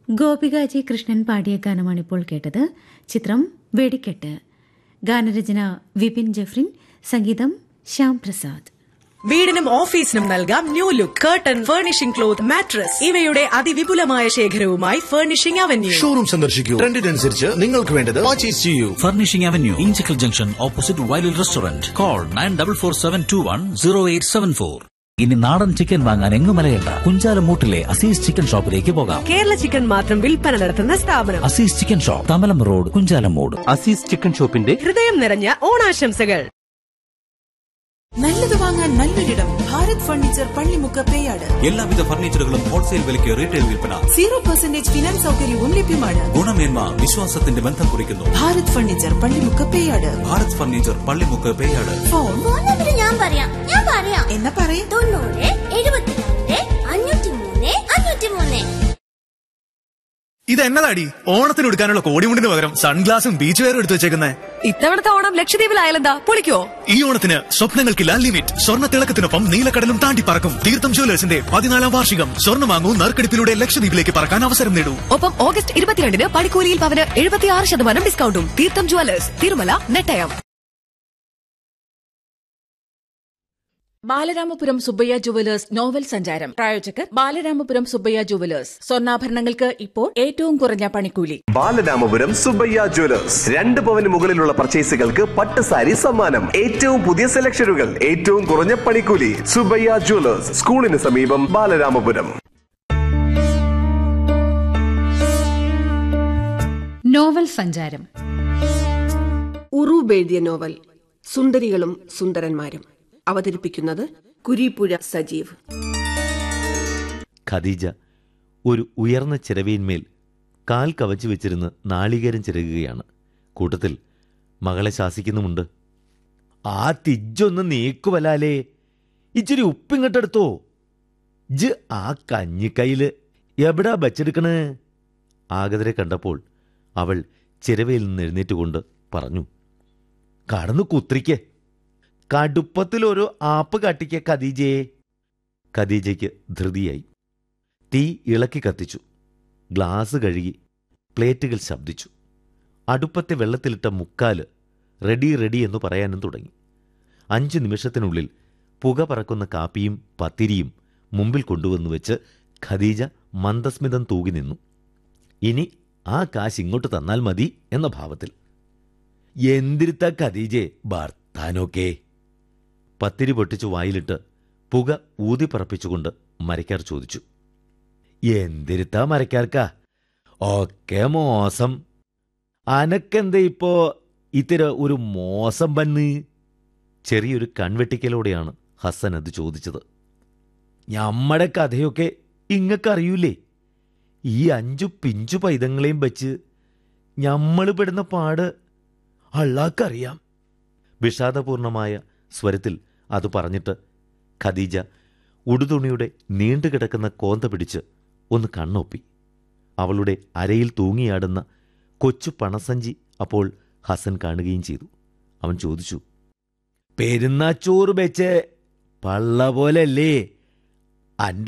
ഗോപികാജി കൃഷ്ണൻ പാടിയ ഗാനമാണിപ്പോൾ കേട്ടത് ചിത്രം വെടിക്കെട്ട് ഗാനരചന വിപിൻ ജഫ്രിൻ സംഗീതം ശ്യാം പ്രസാദ് വീടിനും ഓഫീസിനും നൽകാം new look curtain furnishing cloth mattress ഇവയുടെ അതിവിപുലമായ ശേഖരവുമായി ഫർണിഷിംഗ് അവന്യൂ ഷോറൂം സന്ദർശിക്കൂ ട്രെൻഡിനനുസരിച്ച് നിങ്ങൾക്ക് വേണ്ടത് പർച്ചേസ് ചെയ്യൂ Furnishing Avenue, Inchicle Junction, opposite Wild Restaurant. Call 9447210874. ഇനി നാടൻ ചിക്കൻ വാങ്ങാൻ എങ്ങും മലയണ്ട കുഞ്ചാലമൂട്ടിലെ അസീസ് ചിക്കൻ ഷോപ്പിലേക്ക് പോകാം കേരള ചിക്കൻ മാത്രം വിൽപ്പന നടത്തുന്ന സ്ഥാപനം Azeez chicken shop Thamalam road Kunchalamoodu Azeez chicken ഷോപ്പിന്റെ ഹൃദയം നിറഞ്ഞ ഓണാശംസകൾ നല്ലത് വാങ്ങാൻ നല്ലൊരിടം ഭാരത് ഫർണിച്ചർ പള്ളിമുക്ക് പേയാട് എല്ലാവിധ ഫർണിച്ചറുകളും ഹോൾസെയിൽ വിലയ്ക്ക് റീറ്റെയിൽ വിൽപ്പന സീറോ പെർസെന്റേജ് ഫിനാൻസ് സൗകര്യവും ലഭ്യമാണ് ഗുണമേന്മ വിശ്വാസത്തിന്റെ ബന്ധം കുറിക്കുന്നു Bharat furniture Pallimukku Peyad Bharat furniture Pallimukku Peyad phone phone number ഞാൻ പറയാം ഞാൻ പറയാം എന്നാ പറയേ തൊണ്ണൂറ് എഴുപത്തിരണ്ട് അഞ്ഞൂറ്റി മൂന്ന് അഞ്ഞൂറ്റി മൂന്ന് ഇത് എന്നതാടി ഓണത്തിന് എടുക്കാനുള്ള കോടിമുണ്ടിന് പകരം സൺഗ്ലാസും ബീച്ച് വെയറും എടുത്തു വെച്ചേക്കുന്നേ ഇത്തവണത്തെ ഓണം ലക്ഷദ്വീപിലായാലെന്താ പൊളിക്കോ ഈ ഓണത്തിന് സ്വപ്നങ്ങൾക്കില്ല ലിമിറ്റ് സ്വർണ്ണ തിളക്കത്തിനൊപ്പം നീലക്കടലും താണ്ടി പറക്കും തീർത്ഥം ജ്വല്ലേഴ്സിന്റെ പതിനാലാം വാർഷികം സ്വർണ്ണം വാങ്ങൂ നറുക്കെടുപ്പിലൂടെ ലക്ഷദ്വീപിലേക്ക് പറക്കാൻ അവസരം നേടൂ ഒപ്പം ഓഗസ്റ്റ് ഇരുപത്തിരണ്ടിന് പണിക്കൂലിയിൽ പവന് എഴുപത്തിയാറ് ശതമാനം ഡിസ്കൗണ്ടും Theertham jewellers Thirumala Nettayam Balaramapuram Subbaiah jewellers novel സഞ്ചാരം പ്രായോജകർ ബാലരാമപുരം സുബ്ബയ്യ ജുവലേഴ്സ് സ്വർണ്ണാഭരണങ്ങൾക്ക് ഇപ്പോൾ ഏറ്റവും കുറഞ്ഞ പണിക്കൂലി ബാലരാമപുരം സുബയ്യ ജ്വല്ലേഴ്സ് രണ്ട് പവന് മുകളിലുള്ള പർച്ചേസുകൾക്ക് പട്ട് സാരി സമ്മാനം ഏറ്റവും പുതിയ സെലക്ഷനുകൾ ഏറ്റവും കുറഞ്ഞ പണിക്കൂലി സുബയ്യ ജ്വല്ലേഴ്സ് സ്കൂളിന് സമീപം ബാലരാമപുരം നോവൽ സഞ്ചാരം ഉറൂബ് എഴുതിയ നോവൽ സുന്ദരികളും സുന്ദരന്മാരും അവതരിപ്പിക്കുന്നത് കുരീപ്പുഴ സജീവ് ഖദീജ ഒരു ഉയർന്ന ചിരവയിന്മേൽ കാൽ കവച്ചു വെച്ചിരുന്ന് നാളികേരം ചിരകുകയാണ് കൂട്ടത്തിൽ മകളെ ശാസിക്കുന്നുമുണ്ട് ആ തിജ്ജൊന്ന് നീക്കുവലാലേ ഇച്ചിരി ഉപ്പിങ്ങട്ടെടുത്തോ ജ് ആ കഞ്ഞിക്കൈയില് എവിടാ വച്ചെടുക്കണേ ആഗതരെ കണ്ടപ്പോൾ അവൾ ചിരവയിൽ നിന്ന് എഴുന്നേറ്റുകൊണ്ട് പറഞ്ഞു കടന്നു കുത്രിക്ക് കടുപ്പത്തിലൊരു ആപ്പ് കാട്ടിക്ക ഖദീജയെ ഖദീജയ്ക്ക് ധൃതിയായി തീ ഇളക്കി കത്തിച്ചു ഗ്ലാസ് കഴുകി പ്ലേറ്റുകൾ ശബ്ദിച്ചു അടുപ്പത്തെ വെള്ളത്തിലിട്ട മുക്കാല് റെഡി റെഡി എന്ന് പറയാനും തുടങ്ങി അഞ്ച് നിമിഷത്തിനുള്ളിൽ പുക പറക്കുന്ന കാപ്പിയും പത്തിരിയും മുമ്പിൽ കൊണ്ടുവന്നു വെച്ച് ഖദീജ മന്ദസ്മിതം തൂകി നിന്നു ഇനി ആ കാശ് ഇങ്ങോട്ട് തന്നാൽ മതി എന്ന ഭാവത്തിൽ എന്തിരുത്ത ഖദീജെ ഭർത്താനൊക്കെ പത്തിരി പൊട്ടിച്ചു വായിലിട്ട് പുക ഊതിപ്പറപ്പിച്ചുകൊണ്ട് മരക്കാർ ചോദിച്ചു എന്തിരുത്താ മരക്കാർക്കാ ഒക്കെ മോശം അനക്കെന്താ ഇപ്പോ ഇത്തിര ഒരു മോശം വന്ന് ചെറിയൊരു കൺവെട്ടിക്കലോടെയാണ് ഹസൻ അത് ചോദിച്ചത് ഞമ്മടെ കഥയൊക്കെ ഇങ്ങക്കറിയൂലേ ഈ അഞ്ചു പിഞ്ചു പൈതങ്ങളെയും വച്ച് ഞമ്മള് പെടുന്ന പാട് അള്ളാക്കറിയാം വിഷാദപൂർണമായ സ്വരത്തിൽ അത് പറഞ്ഞിട്ട് ഖദീജ ഉടുതുണിയുടെ നീണ്ടുകിടക്കുന്ന കോന്ത പിടിച്ച് ഒന്ന് കണ്ണൊപ്പി അവളുടെ അരയിൽ തൂങ്ങിയാടുന്ന കൊച്ചു പണസഞ്ചി അപ്പോൾ ഹസൻ കാണുകയും ചെയ്തു അവൻ ചോദിച്ചു പെരുന്നാച്ചോറ് വെച്ച് പള്ള പോലല്ലേ അന്റെ